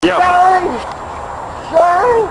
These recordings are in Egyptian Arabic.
Shine! Shine!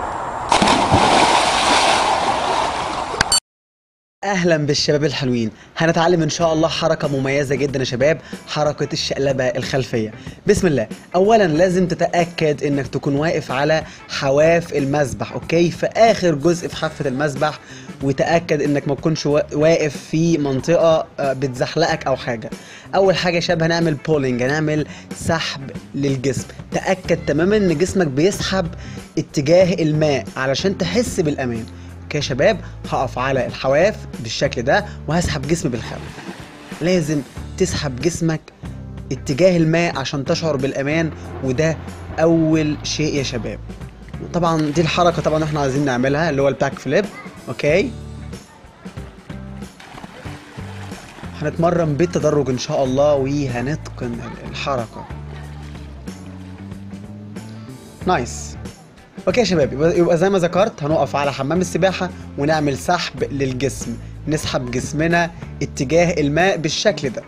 اهلا بالشباب الحلوين هنتعلم ان شاء الله حركه مميزه جدا يا شباب حركه الشقلبه الخلفيه بسم الله اولا لازم تتاكد انك تكون واقف على حواف المسبح اوكي في اخر جزء في حافه المسبح وتاكد انك ما تكونش وا- واقف في منطقه آه، بتزحلقك او حاجه اول حاجه يا شباب هنعمل بولينج هنعمل سحب للجسم تاكد تماما ان جسمك بيسحب اتجاه الماء علشان تحس بالامان اوكي يا شباب هقف على الحواف بالشكل ده وهسحب جسمي بالخلف لازم تسحب جسمك اتجاه الماء عشان تشعر بالامان وده اول شيء يا شباب طبعا دي الحركه طبعا احنا عايزين نعملها اللي هو الباك فليب اوكي هنتمرن بالتدرج ان شاء الله وهنتقن الحركه نايس اوكي يا شباب يبقى, يبقى زي ما ذكرت هنقف على حمام السباحه ونعمل سحب للجسم نسحب جسمنا اتجاه الماء بالشكل ده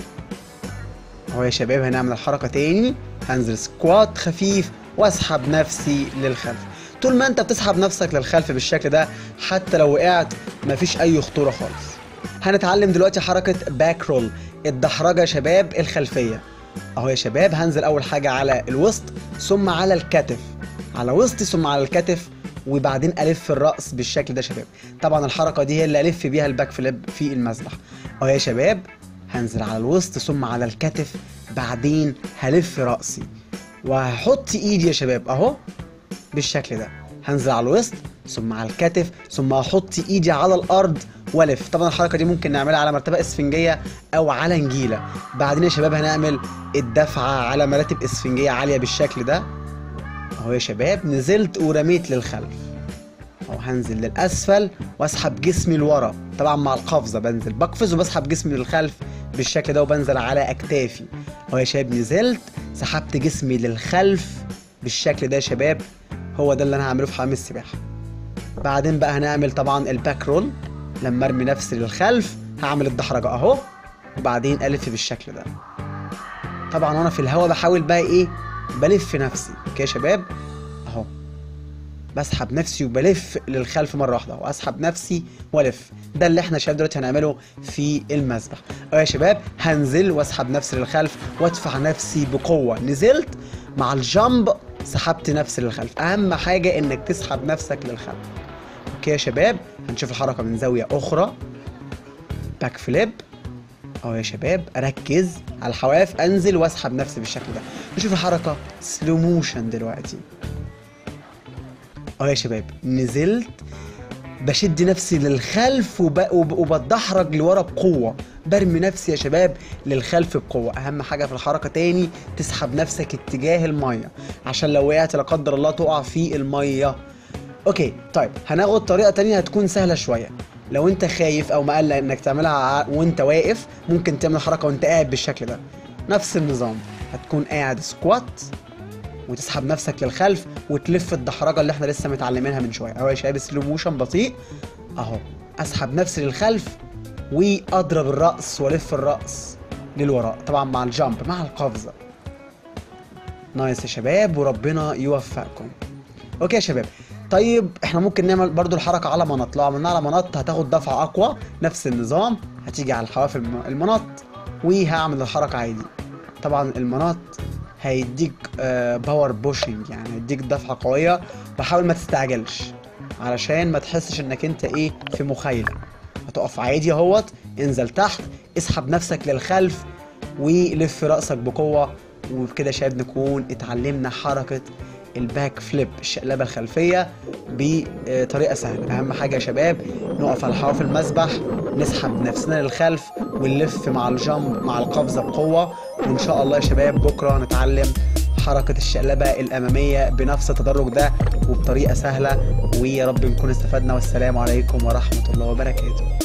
اهو يا شباب هنعمل الحركه تاني هنزل سكوات خفيف واسحب نفسي للخلف طول ما انت بتسحب نفسك للخلف بالشكل ده حتى لو وقعت مفيش اي خطوره خالص هنتعلم دلوقتي حركه باك رول الدحرجه يا شباب الخلفيه اهو يا شباب هنزل اول حاجه على الوسط ثم على الكتف على وسطي ثم على الكتف وبعدين الف الراس بالشكل ده يا شباب طبعا الحركه دي هي اللي الف بيها الباك فليب في المسبح اهو يا شباب هنزل على الوسط ثم على الكتف بعدين هلف راسي وهحط ايدي يا شباب اهو بالشكل ده هنزل على الوسط ثم على الكتف ثم هحط ايدي على الارض والف طبعا الحركه دي ممكن نعملها على مرتبه اسفنجيه او على نجيله بعدين يا شباب هنعمل الدفعه على مراتب اسفنجيه عاليه بالشكل ده اهو يا شباب نزلت ورميت للخلف اهو هنزل للاسفل واسحب جسمي لورا طبعا مع القفزه بنزل بقفز وبسحب جسمي للخلف بالشكل ده وبنزل على اكتافي اهو يا شباب نزلت سحبت جسمي للخلف بالشكل ده يا شباب هو ده اللي انا هعمله في حمام السباحه بعدين بقى هنعمل طبعا الباك رول لما ارمي نفسي للخلف هعمل الدحرجه اهو وبعدين الف بالشكل ده طبعا وانا في الهواء بحاول بقى ايه بلف نفسي اوكي يا شباب اهو بسحب نفسي وبلف للخلف مره واحده واسحب نفسي والف ده اللي احنا شباب دلوقتي هنعمله في المسبح اه يا شباب هنزل واسحب نفسي للخلف وادفع نفسي بقوه نزلت مع الجامب سحبت نفسي للخلف اهم حاجه انك تسحب نفسك للخلف اوكي يا شباب هنشوف الحركه من زاويه اخرى باك فليب اهو يا شباب اركز على الحواف انزل واسحب نفسي بالشكل ده نشوف الحركه سلو موشن دلوقتي اهو يا شباب نزلت بشد نفسي للخلف وب... وب... وبتدحرج لورا بقوه برمي نفسي يا شباب للخلف بقوه اهم حاجه في الحركه تاني تسحب نفسك اتجاه الميه عشان لو وقعت لا قدر الله تقع في الميه اوكي طيب هناخد طريقه تانية هتكون سهله شويه لو انت خايف او مقلق انك تعملها ع- وانت واقف ممكن تعمل حركه وانت قاعد بالشكل ده نفس النظام هتكون قاعد سكوات وتسحب نفسك للخلف وتلف الدحرجه اللي احنا لسه متعلمينها من شويه اهو يا شباب سلو موشن بطيء اهو اسحب نفسي للخلف واضرب الراس والف الراس للوراء طبعا مع الجامب مع القفزه نايس يا شباب وربنا يوفقكم اوكي يا شباب طيب احنا ممكن نعمل برضو الحركه على منط لو عملناها على منط هتاخد دفعه اقوى نفس النظام هتيجي على الحواف الم- المنط وهعمل الحركه عادي طبعا المنط هيديك آه باور بوشنج يعني هيديك دفعه قويه بحاول ما تستعجلش علشان ما تحسش انك انت ايه في مخيله هتقف عادي اهوت انزل تحت اسحب نفسك للخلف ولف راسك بقوه وبكده يا شباب نكون اتعلمنا حركه الباك فليب الشقلبه الخلفيه بطريقه سهله اهم حاجه يا شباب نقف على حواف المسبح نسحب نفسنا للخلف ونلف مع الجامب مع القفزه بقوه وان شاء الله يا شباب بكره نتعلم حركة الشقلبة الأمامية بنفس التدرج ده وبطريقة سهلة ويا رب نكون استفدنا والسلام عليكم ورحمة الله وبركاته